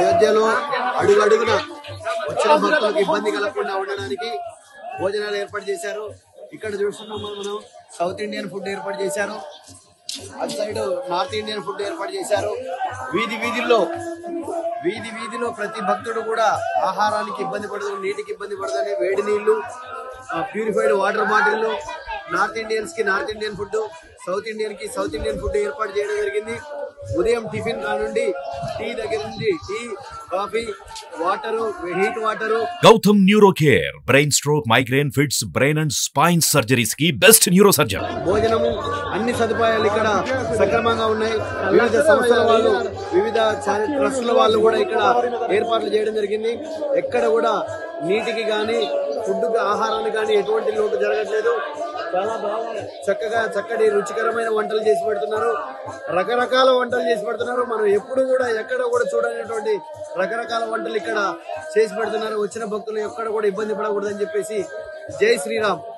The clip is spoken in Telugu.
అయోధ్యలో అడుగడుగున వచ్చిన భక్తులకు ఇబ్బంది కలగకుండా ఉండడానికి భోజనాలు ఏర్పాటు చేశారు ఇక్కడ చూస్తున్నాం మనం మనం సౌత్ ఇండియన్ ఫుడ్ ఏర్పాటు చేశారు అటు సైడ్ నార్త్ ఇండియన్ ఫుడ్ ఏర్పాటు చేశారు వీధి వీధుల్లో వీధి వీధిలో ప్రతి భక్తుడు కూడా ఆహారానికి ఇబ్బంది పడదు నీటికి ఇబ్బంది పడదని వేడి నీళ్లు ప్యూరిఫైడ్ వాటర్ బాటిల్లు నార్త్ ఇండియన్స్ కి north Indian food south Indian కి సౌత్ ఇండియన్ ఫుడ్ ఏర్పాటు చేయడం జరిగింది ఉదయం టిఫిన్ కానుండి టీ దగ్గర నుండి tea coffee water heat water Gautam neuro care brain stroke migraine fits brain and spine surgeries కి బెస్ట్ న్యూరో సర్జన్ భోజనము అన్ని సదుపాయాలు ఇక్కడ సక్రమంగా ఉన్నాయి వివిధ సంస్థల వాళ్ళు వివిధ ట్రస్టుల వాళ్ళు కూడా ఇక్కడ ఏర్పాట్లు చేయడం జరిగింది ఎక్కడ కూడా నీటికి కానీ ఫుడ్ ఆహారానికి కానీ ఎటువంటి లోటు జరగట్లేదు చాలా బాగా చక్కగా చక్కటి రుచికరమైన వంటలు చేసి పెడుతున్నారు రకరకాల వంటలు చేసి పెడుతున్నారు మనం ఎప్పుడు కూడా ఎక్కడ కూడా చూడనటువంటి రకరకాల వంటలు ఇక్కడ చేసి పెడుతున్నారు వచ్చిన భక్తులు ఎక్కడ కూడా ఇబ్బంది పడకూడదని చెప్పేసి జై శ్రీరామ్